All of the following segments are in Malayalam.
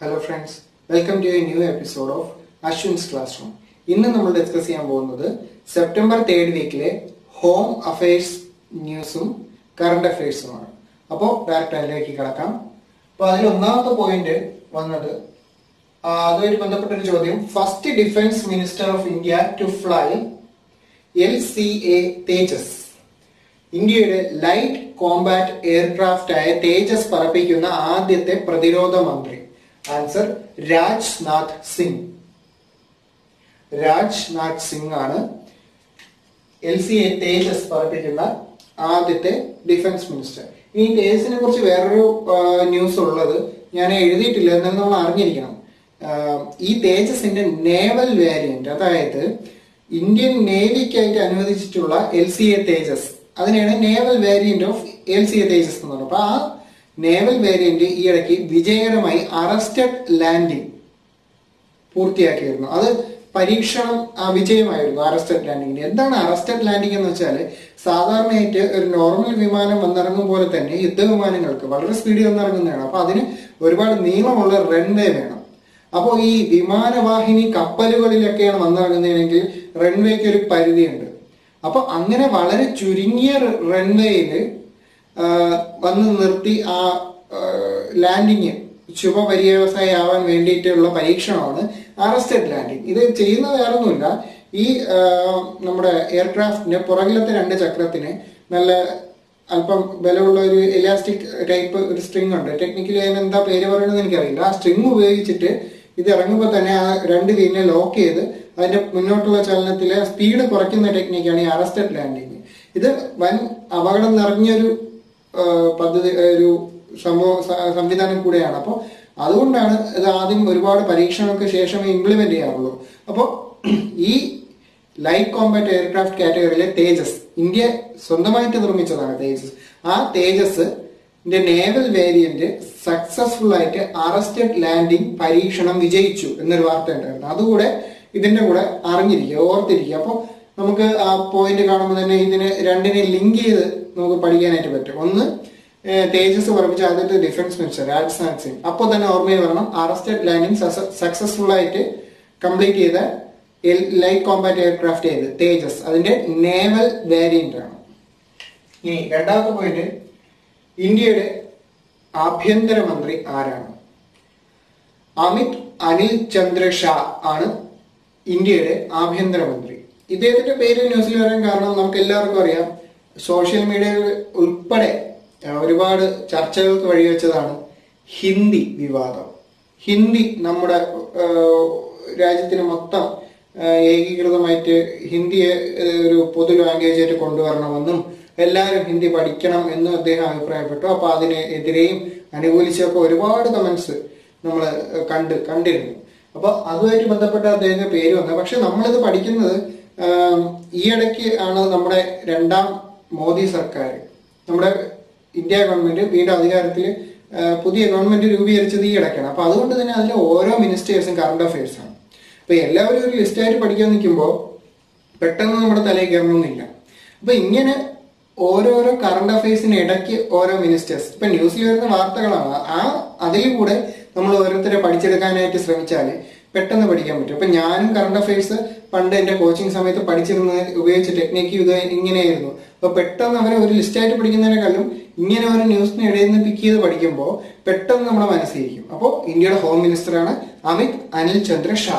hello friends welcome to a new episode of Ashwin's classroom ഇന്ന് നമ്മൾ ഡിസ്കസ് ചെയ്യാൻ പോകുന്നത് സെപ്റ്റംബർ തേർഡ് വീക്കിലെ ഹോം അഫയേഴ്സ് ന്യൂസും കറണ്ട് അഫയേഴ്സുമാണ് അപ്പോൾ ഡയറക്റ്റ് അതിലേക്ക് കിടക്കാം അപ്പോൾ അതിൽ ഒന്നാമത്തെ പോയിന്റ് വന്നത് ആ, അതുമായിട്ട് ബന്ധപ്പെട്ട ഒരു ചോദ്യം first defence minister of India to fly L C A Tejas ഇന്ത്യയുടെ ലൈറ്റ് കോമ്പാറ്റ് എയർക്രാഫ്റ്റ് ആയ തേജസ് പറപ്പിക്കുന്ന ആദ്യത്തെ പ്രതിരോധ മന്ത്രി ആൻസർ രാജ്നാഥ് സിംഗ് രാജ്നാഥ് സിംഗ് ആണ് എൽ സി എ തേജസ് പറപ്പിക്കുന്ന ആദ്യത്തെ ഡിഫൻസ് മിനിസ്റ്റർ ഇനി ഈ തേജസിനെ കുറിച്ച് വേറൊരു ന്യൂസ് ഉള്ളത് ഞാൻ എഴുതിയിട്ടില്ല എന്നാൽ നമ്മൾ അറിഞ്ഞിരിക്കണം ആ, ഈ തേജസിന്റെ നേവൽ വേരിയന്റ് അതായത് ഇന്ത്യൻ നേവിക്കായിട്ട് അനുവദിച്ചിട്ടുള്ള എൽ സി എ തേജസ് അതിനെയാണ് naval variant of L C A Tejas എന്ന് പറയുന്നത് അപ്പൊ ആ നേവൽ വേരിയന്റ് ഈ ഇടയ്ക്ക് വിജയകരമായി അറസ്റ്റഡ് ലാൻഡിംഗ് പൂർത്തിയാക്കിയിരുന്നു അത് പരീക്ഷണം ആ, വിജയമായിരുന്നു അറസ്റ്റഡ് ലാൻഡിങ്ങിന് എന്താണ് അറസ്റ്റഡ് ലാൻഡിംഗ് എന്ന് വെച്ചാൽ സാധാരണയായിട്ട് ഒരു നോർമൽ വിമാനം വന്നിറങ്ങും പോലെ തന്നെ യുദ്ധവിമാനങ്ങൾക്ക് വളരെ സ്പീഡിൽ വന്നിറങ്ങുന്നതാണ് അപ്പൊ അതിന് ഒരുപാട് നീളമുള്ള റൺവേ വേണം അപ്പോൾ ഈ വിമാനവാഹിനി കപ്പലുകളിലൊക്കെയാണ് വന്നിറങ്ങുന്നതെങ്കിൽ റൺവേക്ക് ഒരു പരിധിയുണ്ട് അപ്പൊ അങ്ങനെ വളരെ ചുരുങ്ങിയ റൺവേയിൽ വന്ന് നിർത്തി ആ ലാൻഡിങ് ശുഭപര്യവസായാവാൻ വേണ്ടിയിട്ടുള്ള പരീക്ഷണമാണ് അറസ്റ്റഡ് ലാൻഡിങ് ഇത് ചെയ്യുന്നത് വേറൊന്നുമില്ല ഈ ആ, നമ്മുടെ എയർക്രാഫ്റ്റിന്റെ പുറകിലത്തെ രണ്ട് ചക്രത്തിന് നല്ല അല്പം ബലമുള്ള ഒരു ഇലാസ്റ്റിക് ടൈപ്പ് ഒരു സ്ട്രിങ് ഉണ്ട് ടെക്നിക്കലി അതിന് എന്താ പേര് പറയുന്നത് എനിക്കറിയില്ല ആ സ്ട്രിങ് ഉപയോഗിച്ചിട്ട് ഇത് ഇറങ്ങുമ്പോൾ തന്നെ ആ രണ്ട് ലീനിനെ ലോക്ക് ചെയ്ത് അതിന്റെ മുന്നോട്ടുള്ള ചലനത്തിലെ സ്പീഡ് കുറയ്ക്കുന്ന ടെക്നിക്കാണ് ഈ അറസ്റ്റഡ് ലാൻഡിങ് ഇത് വൻ അപകടം നിറഞ്ഞൊരു ആ, പദ്ധതി ഒരു സംഭവ സ- സംവിധാനം കൂടെയാണ് അപ്പോൾ അതുകൊണ്ടാണ് ഇത് ആദ്യം ഒരുപാട് പരീക്ഷണങ്ങൾക്ക് ശേഷമേ ഇംപ്ലിമെന്റ് ചെയ്യാറുള്ളൂ അപ്പോൾ ഈ ലൈറ്റ് കോമ്പാറ്റ് എയർക്രാഫ്റ്റ് കാറ്റഗറിയിലെ തേജസ് ഇന്ത്യ സ്വന്തമായിട്ട് നിർമ്മിച്ചതാണ് തേജസ് ആ തേജസ് നേവൽ വേരിയന്റ് സക്സസ്ഫുൾ ആയിട്ട് അറസ്റ്റഡ് ലാൻഡിംഗ് പരീക്ഷണം വിജയിച്ചു എന്നൊരു വാർത്ത ഉണ്ടായിരുന്നു അതുകൂടെ ഇതിന്റെ കൂടെ അറിഞ്ഞിരിക്കുക ഓർത്തിരിക്കുക അപ്പോൾ നമുക്ക് ആ പോയിന്റ് കാണുമ്പോൾ തന്നെ ഇതിന് രണ്ടിനെ ലിങ്ക് ചെയ്ത് നമുക്ക് പഠിക്കാനായിട്ട് പറ്റും ഒന്ന് ഏഹ്, തേജസ് പറപ്പിച്ച ആദ്യത്തെ ഡിഫൻസ് മിനിസ്റ്റർ രാജ്നാഥ് സിംഗ് അപ്പോൾ തന്നെ ഓർമ്മയിൽ വരണം അറസ്റ്റഡ് ലാൻഡിംഗ് സക്സസ്ഫുൾ ആയിട്ട് കംപ്ലീറ്റ് ചെയ്ത ലൈറ്റ് കോമ്പാറ്റ് എയർക്രാഫ്റ്റ് ചെയ്ത് തേജസ് അതിന്റെ നേവൽ വേരിയന്റ് ആണ് ഇനി രണ്ടാമത്തെ പോയിന്റ് ഇന്ത്യയുടെ ആഭ്യന്തരമന്ത്രി ആരാണ് അമിത് അനിൽ ചന്ദ്ര ഷാ ആണ് ഇന്ത്യയുടെ ആഭ്യന്തരമന്ത്രി ഇദ്ദേഹത്തിന്റെ പേര് ന്യൂസിൽ വരാൻ കാരണം നമുക്ക് എല്ലാവർക്കും അറിയാം സോഷ്യൽ മീഡിയയിൽ ഉൾപ്പെടെ ആ, ഒരുപാട് ചർച്ചകൾക്ക് വഴിവെച്ചതാണ് ഹിന്ദി വിവാദം ഹിന്ദി നമ്മുടെ ആ, രാജ്യത്തിന് മൊത്തം ആ, ഏകീകൃതമായിട്ട് ഹിന്ദിയെ ആ, ഒരു പൊതു ലാംഗ്വേജ് ആയിട്ട് കൊണ്ടുവരണമെന്നും എല്ലാവരും ഹിന്ദി പഠിക്കണം എന്നും അദ്ദേഹം അഭിപ്രായപ്പെട്ടു അപ്പൊ അതിനെതിരെയും അനുകൂലിച്ചൊക്കെ ഒരുപാട് കമന്റ്സ് നമ്മൾ കണ്ട് കണ്ടിരുന്നു അപ്പൊ അതുമായിട്ട് ബന്ധപ്പെട്ട അദ്ദേഹത്തിന്റെ പേര് വന്നത് പക്ഷെ നമ്മളിത് പഠിക്കുന്നത് ആം, ഈ ഇടയ്ക്ക് ആണ് നമ്മുടെ രണ്ടാം മോദി സർക്കാർ നമ്മുടെ ഇന്ത്യ ഗവൺമെന്റ് വീണ്ടും അധികാരത്തിൽ പുതിയ ഗവൺമെന്റ് രൂപീകരിച്ചത് ഈ ഇടയ്ക്കാണ് അപ്പൊ അതുകൊണ്ട് തന്നെ അതിലെ ഓരോ മിനിസ്റ്റേഴ്സും കറണ്ട് അഫയേഴ്സ് ആണ് അപ്പൊ എല്ലാവരും ഒരു ലിസ്റ്റായിട്ട് പഠിക്കാൻ നിൽക്കുമ്പോൾ പെട്ടെന്ന് നമ്മുടെ തലയിൽ കയറണമെന്നില്ല അപ്പൊ ഇങ്ങനെ ഓരോരോ കറണ്ട് അഫയേഴ്സിന് ഇടയ്ക്ക് ഓരോ മിനിസ്റ്റേഴ്സ് ഇപ്പൊ ന്യൂസിൽ വരുന്ന വാർത്തകളാണ് ആ അതിൽ കൂടെ നമ്മൾ ഓരോരുത്തരെ പഠിച്ചെടുക്കാനായിട്ട് ശ്രമിച്ചാൽ പെട്ടെന്ന് പഠിക്കാൻ പറ്റും അപ്പൊ ഞാനും കറണ്ട് അഫയേഴ്സ് പണ്ട് എന്റെ കോച്ചിങ് സമയത്ത് പഠിച്ചിരുന്ന ഉപയോഗിച്ച ടെക്നിക്ക് ഇത് ഇങ്ങനെയായിരുന്നു അപ്പൊ പെട്ടെന്ന് അവരെ ഒരു ലിസ്റ്റായിട്ട് പഠിക്കുന്നതിനേക്കാളും ഇങ്ങനെ ഒരു ന്യൂസിന് ഇടയിൽ നിന്ന് പിക്ക് ചെയ്ത് പഠിക്കുമ്പോൾ പെട്ടെന്ന് നമ്മുടെ മനസ്സിലിരിക്കും അപ്പോൾ ഇന്ത്യയുടെ ഹോം മിനിസ്റ്ററാണ് അമിത് അനിൽ ചന്ദ്ര ഷാ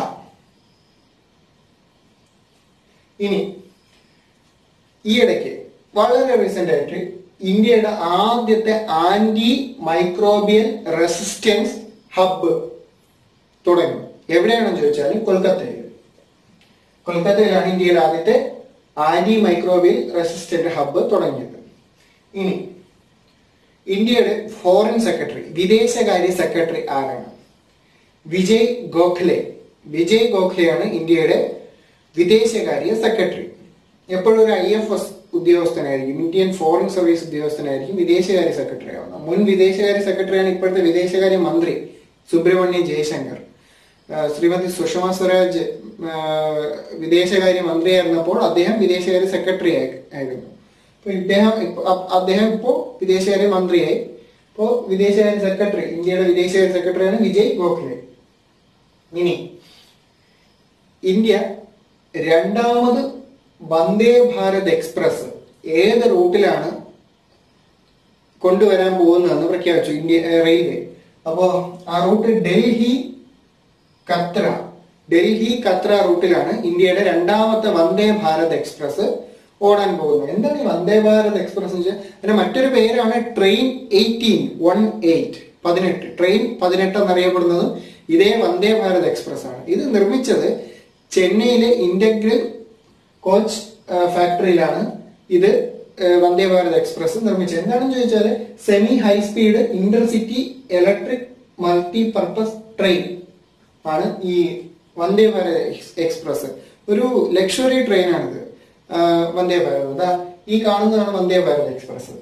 ഇനി ഈയിടയ്ക്ക് വളരെ റീസെന്റ് ആയിട്ട് ഇന്ത്യയുടെ ആദ്യത്തെ ആന്റി മൈക്രോബിയൽ റെസിസ്റ്റൻസ് ഹബ്ബ് തുടങ്ങി എവിടെയാണെന്ന് ചോദിച്ചാൽ കൊൽക്കത്തയിൽ കൊൽക്കത്തയിലാണ് ഇന്ത്യയുടെ ആദ്യത്തെ ആന്റി മൈക്രോബിയൽ റെസിസ്റ്റന്റ് ഹബ്ബ് തുടങ്ങിയത് ഇനി ഇന്ത്യയുടെ ഫോറിൻ സെക്രട്ടറി വിദേശകാര്യ സെക്രട്ടറി ആരാണ് വിജയ് ഗോഖലെ വിജയ് ഗോഖലെയാണ് ഇന്ത്യയുടെ വിദേശകാര്യ സെക്രട്ടറി എപ്പോഴും ഒരു ഐ എഫ് എസ് ഉദ്യോഗസ്ഥനായിരിക്കും ഇന്ത്യൻ ഫോറിൻ സർവീസ് ഉദ്യോഗസ്ഥനായിരിക്കും വിദേശകാര്യ സെക്രട്ടറി ആവുന്നത് മുൻ വിദേശകാര്യ സെക്രട്ടറിയാണ് ഇപ്പോഴത്തെ വിദേശകാര്യ മന്ത്രി സുബ്രഹ്മണ്യം ജയശങ്കർ ആ, ശ്രീമതി സുഷമ സ്വരാജ് ആ, വിദേശകാര്യ മന്ത്രിയായിരുന്നപ്പോൾ അദ്ദേഹം വിദേശകാര്യ സെക്രട്ടറി ആയി- ആയിരുന്നു അപ്പൊ ഇദ്ദേഹം ഇപ്പൊ- അ- അദ്ദേഹം ഇപ്പോ വിദേശകാര്യ മന്ത്രിയായി ഇപ്പോ വിദേശകാര്യ സെക്രട്ടറി ഇന്ത്യയുടെ വിദേശകാര്യ സെക്രട്ടറിയാണ് വിജയ് ഗോഖലെ ഇനി ഇന്ത്യ രണ്ടാമത് വന്ദേ ഭാരത് എക്സ്പ്രസ് ഏത് റൂട്ടിലാണ് കൊണ്ടുവരാൻ പോകുന്നതെന്ന് പ്രഖ്യാപിച്ചു ഇന്ത്യ ഏ, റെയിൽവേ അപ്പോ ആ റൂട്ട് ഡൽഹി കത്ര ഡൽഹി കത്ര റൂട്ടിലാണ് ഇന്ത്യയുടെ രണ്ടാമത്തെ വന്ദേ ഭാരത് എക്സ്പ്രസ് ഓടാൻ പോകുന്നത് എന്താണ് ഈ വന്ദേ ഭാരത് എക്സ്പ്രസ് എന്ന് വെച്ചാൽ അതിന്റെ മറ്റൊരു പേരാണ് ട്രെയിൻ എയ്റ്റീൻ വൺ എയ്റ്റ് പതിനെട്ട് ട്രെയിൻ പതിനെട്ട് എന്നറിയപ്പെടുന്നതും ഇതേ വന്ദേ ഭാരത് എക്സ്പ്രസ് ആണ് ഇത് നിർമ്മിച്ചത് ചെന്നൈയിലെ ഇന്റഗ്രൽ കോച്ച് ആ, ഫാക്ടറിയിലാണ് ഇത് ആ, വന്ദേ ഭാരത് എക്സ്പ്രസ് നിർമ്മിച്ചത് എന്താണെന്ന് ചോദിച്ചാൽ semi high speed intercity electric multi purpose train ആണ് ഈ വന്ദേ ഭാരത് എക്സ്- എക്സ്പ്രസ് ഒരു ലക്ഷറി ട്രെയിനാണിത് ആ, വന്ദേ ഭാരത് ദാ ഈ കാണുന്നതാണ് വന്ദേ ഭാരത് എക്സ്പ്രസ്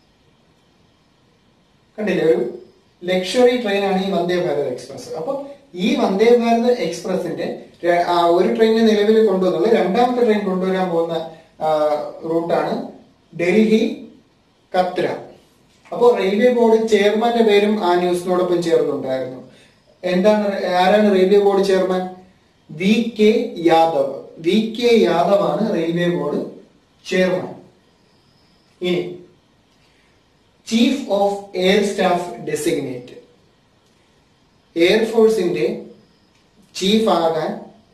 കണ്ടില്ലേ ഒരു ലക്ഷറി ട്രെയിനാണ് ഈ വന്ദേ ഭാരത് എക്സ്പ്രസ് അപ്പൊ ഈ വന്ദേ ഭാരത് എക്സ്പ്രസിന്റെ ര- ആ ഒരു ട്രെയിനിനെ നിലവിൽ കൊണ്ടുവന്നുള്ളത് രണ്ടാമത്തെ ട്രെയിൻ കൊണ്ടുവരാൻ പോകുന്ന ആ, റൂട്ടാണ് ഡൽഹി കത്ര അപ്പോൾ റെയിൽവേ ബോർഡ് ചെയർമാന്റെ പേരും ആ ന്യൂസിനോടൊപ്പം ചേർന്നുണ്ടായിരുന്നു എന്താണ് ആരാണ് railway board chairman V K Yadav V K Yadav ആണ് റെയിൽവേ ബോർഡ് ചെയർമാൻ ഇനി chief of air staff designate എയർഫോഴ്സിന്റെ ചീഫ് ആകാൻ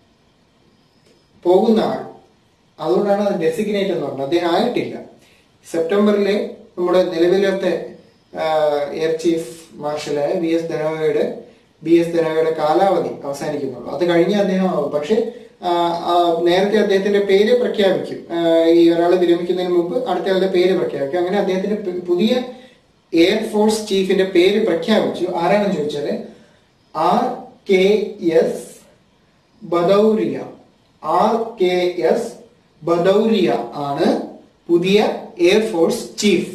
പോകുന്ന ആൾ അതുകൊണ്ടാണ് അത് ഡെസിഗ്നേറ്റ് എന്ന് പറഞ്ഞത് അദ്ദേഹം ആയിട്ടില്ല സെപ്റ്റംബറിലെ നമ്മുടെ നിലവിലത്തെ എയർ ചീഫ് മാർഷലായ ബി എസ് ധനോവയുടെ ബി എസ് ധനോവയുടെ കാലാവധി അവസാനിക്കുന്നുള്ളൂ അത് കഴിഞ്ഞ് അദ്ദേഹം ആവും പക്ഷെ ആ, ആ, നേരത്തെ അദ്ദേഹത്തിന്റെ പേര് പ്രഖ്യാപിക്കും ആ, ഈ ഒരാൾ വിരമിക്കുന്നതിന് മുമ്പ് അടുത്തയാളുടെ പേര് പ്രഖ്യാപിക്കും അങ്ങനെ അദ്ദേഹത്തിന്റെ പു- പുതിയ എയർഫോഴ്സ് ചീഫിന്റെ പേര് പ്രഖ്യാപിച്ചു ആരാണെന്ന് ചോദിച്ചാല് R K S Bhadauria R K S Bhadauria ആണ് പുതിയ എയർഫോഴ്സ് ചീഫ്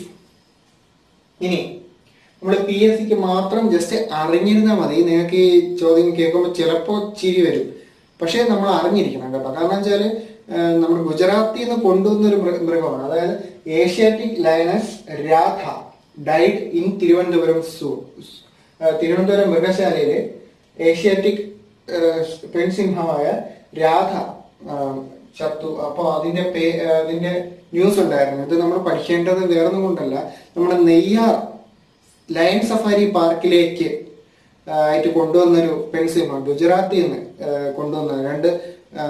ഇനി നമ്മൾ പി എസ് സിക്ക് മാത്രം ജസ്റ്റ് അറിഞ്ഞിരുന്നാൽ മതി നിങ്ങൾക്ക് ഈ ചോദ്യം കേൾക്കുമ്പോൾ ചിലപ്പോൾ ചിരി വരും പക്ഷേ നമ്മൾ അറിഞ്ഞിരിക്കണം കേട്ടോ കാരണം വെച്ചാൽ നമ്മൾ ഗുജറാത്തിൽ നിന്ന് കൊണ്ടുവന്ന ഒരു മൃ- മൃഗമാണ് അതായത് Asiatic lioness Radha died in Thiruvananthapuram zoo ആ, തിരുവനന്തപുരം മൃഗശാലയിലെ ഏഷ്യാറ്റിക് പെൺസിംഹമായ രാധ ആ, ചത്തു അപ്പൊ അതിന്റെ പേ ആ, അതിന്റെ ന്യൂസ് ഉണ്ടായിരുന്നു ഇത് നമ്മൾ പഠിക്കേണ്ടത് വേറൊന്നും കൊണ്ടല്ല നമ്മുടെ നെയ്യാർ ലയൺ സഫാരി പാർക്കിലേക്ക് ആ, ആയിട്ട് കൊണ്ടുവന്നൊരു പെൺസിംഹം ഗുജറാത്തിൽ നിന്ന് ആ, കൊണ്ടുവന്ന രണ്ട് ആ,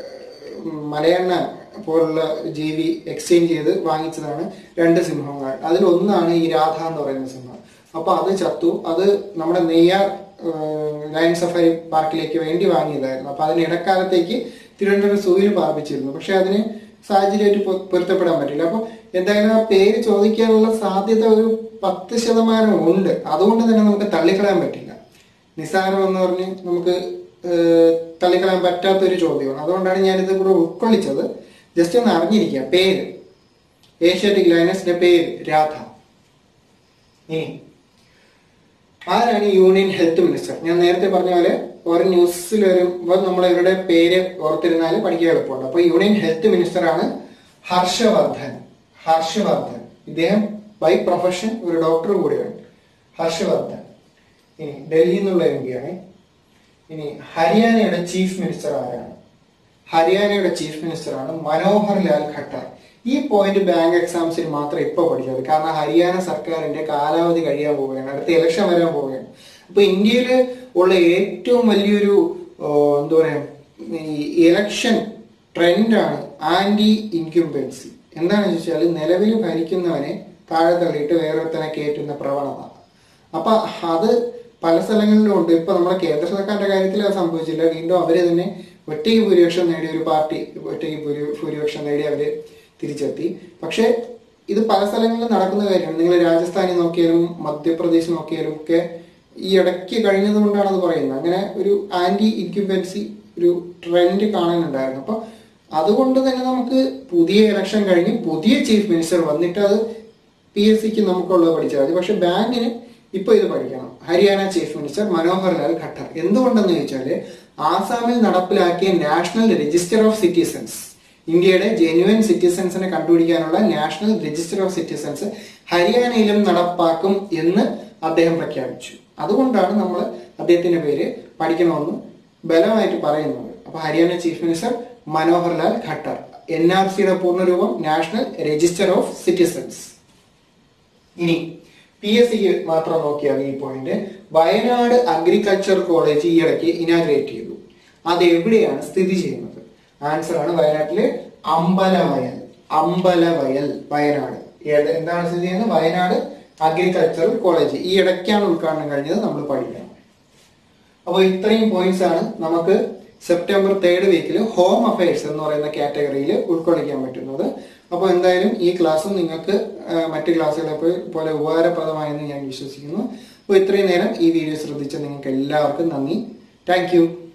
മലയണ്ണ പോലുള്ള ജീവി എക്സ്ചേഞ്ച് ചെയ്ത് വാങ്ങിച്ചതാണ് രണ്ട് സിംഹങ്ങൾ അതിലൊന്നാണ് ഈ രാധ എന്ന് പറയുന്ന സിംഹം അപ്പൊ അത് ചത്തു അത് നമ്മുടെ നെയ്യാർ ലയൺ സഫാരി പാർക്കിലേക്ക് വേണ്ടി വാങ്ങിയതായിരുന്നു അപ്പൊ അതിന് ഇടക്കാലത്തേക്ക് തിരുവനന്തപുരം സൂയിൽ പാർപ്പിച്ചിരുന്നു പക്ഷെ അതിന് സാഹചര്യമായിട്ട് പൊ- പൊരുത്തപ്പെടാൻ പറ്റില്ല അപ്പൊ എന്തായാലും ആ പേര് ചോദിക്കാനുള്ള സാധ്യത ഒരു പത്ത് ശതമാനം ഉണ്ട് അതുകൊണ്ട് തന്നെ നമുക്ക് തള്ളിക്കളയാൻ പറ്റില്ല നിസ്സാരം എന്ന് പറഞ്ഞ് നമുക്ക് ഏഹ്, തള്ളിക്കളയാൻ പറ്റാത്ത ഒരു ചോദ്യമാണ് അതുകൊണ്ടാണ് ഞാനിത് കൂടെ ഉൾക്കൊള്ളിച്ചത് ജസ്റ്റ് ഒന്ന് അറിഞ്ഞിരിക്കുക പേര് ഏഷ്യാറ്റിക് ലൈനസിന്റെ പേര് രാധ ഇനി ആരാണ് ഈ യൂണിയൻ ഹെൽത്ത് മിനിസ്റ്റർ ഞാൻ നേരത്തെ പറഞ്ഞ പോലെ ഓരോ ന്യൂസിൽ വരുമ്പോൾ നമ്മൾ ഇവരുടെ പേര് ഓർത്തിരുന്നാൽ പഠിക്കാൻ എളുപ്പമുണ്ട് അപ്പൊ യൂണിയൻ ഹെൽത്ത് മിനിസ്റ്റർ ആണ് ഹർഷവർദ്ധൻ ഹർഷവർദ്ധൻ ഇദ്ദേഹം ബൈ പ്രൊഫഷൻ ഒരു ഡോക്ടർ കൂടിയാണ് ഹർഷവർദ്ധൻ ഇനി ഡൽഹി എന്നുള്ള എം പി ആണ് ഇനി ഹരിയാനയുടെ ചീഫ് മിനിസ്റ്റർ ആരാണ് ഹരിയാനയുടെ ചീഫ് മിനിസ്റ്ററാണ് മനോഹർ ലാൽ ഖട്ടർ ഈ പോയിന്റ് ബാങ്ക് എക്സാംസിൽ മാത്രം ഇപ്പൊ പഠിച്ചത് കാരണം ഹരിയാന സർക്കാരിന്റെ കാലാവധി കഴിയാൻ പോവുകയാണ് അടുത്ത ഇലക്ഷൻ വരാൻ പോവുകയാണ് അപ്പൊ ഇന്ത്യയിൽ ഉള്ള ഏറ്റവും വലിയൊരു ഓ, എന്താ പറയാ ഈ ഇലക്ഷൻ ട്രെൻഡാണ് ആന്റി ഇൻക്യുംബൻസി എന്താണെന്ന് ചോദിച്ചാൽ നിലവിൽ ഭരിക്കുന്നവനെ താഴെ തള്ളിയിട്ട് വേറൊരുത്തനെ കയറ്റുന്ന പ്രവണത അപ്പൊ അത് പല സ്ഥലങ്ങളിലും ഉണ്ട് ഇപ്പൊ നമ്മുടെ കേന്ദ്ര സർക്കാരിന്റെ കാര്യത്തിൽ അത് സംഭവിച്ചില്ല വീണ്ടും അവര് തന്നെ ഒറ്റയ്ക്ക് ഭൂരിപക്ഷം നേടിയ ഒരു പാർട്ടി ഒറ്റയ്ക്ക് ഭൂരി- ഭൂരിപക്ഷം നേടി അവര് തിരിച്ചെത്തി പക്ഷെ ഇത് പല സ്ഥലങ്ങളിലും നടക്കുന്ന കാര്യമാണ് നിങ്ങൾ രാജസ്ഥാനിൽ നോക്കിയാലും മധ്യപ്രദേശ് നോക്കിയാലും ഒക്കെ ഈ ഇടയ്ക്ക് കഴിഞ്ഞത് കൊണ്ടാണ് അത് പറയുന്നത് അങ്ങനെ ഒരു ആന്റി ഇൻക്യുബൻസി ഒരു ട്രെൻഡ് കാണാനുണ്ടായിരുന്നു അപ്പൊ അതുകൊണ്ട് തന്നെ നമുക്ക് പുതിയ ഇലക്ഷൻ കഴിഞ്ഞ് പുതിയ ചീഫ് മിനിസ്റ്റർ വന്നിട്ട് അത് പി എസ് സിക്ക് നമുക്കുള്ളത് പഠിച്ചാൽ മതി പക്ഷെ ബാങ്കിന് ഇപ്പൊ ഇത് പഠിക്കണം ഹരിയാന ചീഫ് മിനിസ്റ്റർ മനോഹർ ലാൽ ഖട്ടർ എന്തുകൊണ്ടെന്ന് ചോദിച്ചാല് ആസാമിൽ നടപ്പിലാക്കിയ നാഷണൽ രജിസ്റ്റർ ഓഫ് സിറ്റിസൺസ് ഇന്ത്യയുടെ ജെന്യുവൻ സിറ്റിസൺസിനെ കണ്ടുപിടിക്കാനുള്ള നാഷണൽ രജിസ്റ്റർ ഓഫ് സിറ്റിസൺസ് ഹരിയാനയിലും നടപ്പാക്കും എന്ന് അദ്ദേഹം പ്രഖ്യാപിച്ചു അതുകൊണ്ടാണ് നമ്മൾ അദ്ദേഹത്തിന്റെ പേര് പഠിക്കണമെന്ന് ബലമായിട്ട് പറയുന്നത് അപ്പൊ Haryana chief minister Manohar Lal Khattar N R സിയുടെ പൂർണ്ണരൂപം നാഷണൽ രജിസ്റ്റർ ഓഫ് സിറ്റിസൺസ് ഇനി പി എസ് സിക്ക് മാത്രം നോക്കിയാൽ ഈ പോയിന്റ് വയനാട് അഗ്രികൾച്ചർ കോളേജ് ഈ ഇടയ്ക്ക് ഇനാഗ്രേറ്റ് ചെയ്തു അത് എവിടെയാണ് സ്ഥിതി ചെയ്യുന്നത് ആൻസർ ആണ് വയനാട്ടിലെ അമ്പലവയൽ അമ്പലവയൽ വയനാട് ഏത് എന്താണ് സ്ഥിതി ചെയ്യുന്നത് വയനാട് അഗ്രികൾച്ചറൽ കോളേജ് ഈ ഇടയ്ക്കാണ് ഉദ്ഘാടനം കഴിഞ്ഞത് നമ്മൾ പഠിക്കണം അപ്പോൾ ഇത്രയും പോയിന്റ്സ് ആണ് നമുക്ക് സെപ്റ്റംബർ തേർഡ് വീക്കിൽ ഹോം അഫയേഴ്സ് എന്ന് പറയുന്ന കാറ്റഗറിയിൽ ഉൾക്കൊള്ളിക്കാൻ പറ്റുന്നത് അപ്പോൾ എന്തായാലും ഈ ക്ലാസ്സും നിങ്ങൾക്ക് ആ, മറ്റ് ക്ലാസ്സുകളെ പോ- പോലെ ഉപകാരപ്രദമായെന്ന് ഞാൻ വിശ്വസിക്കുന്നു അപ്പോൾ ഇത്രയും നേരം ഈ വീഡിയോ ശ്രദ്ധിച്ച നിങ്ങൾക്ക് എല്ലാവർക്കും നന്ദി താങ്ക്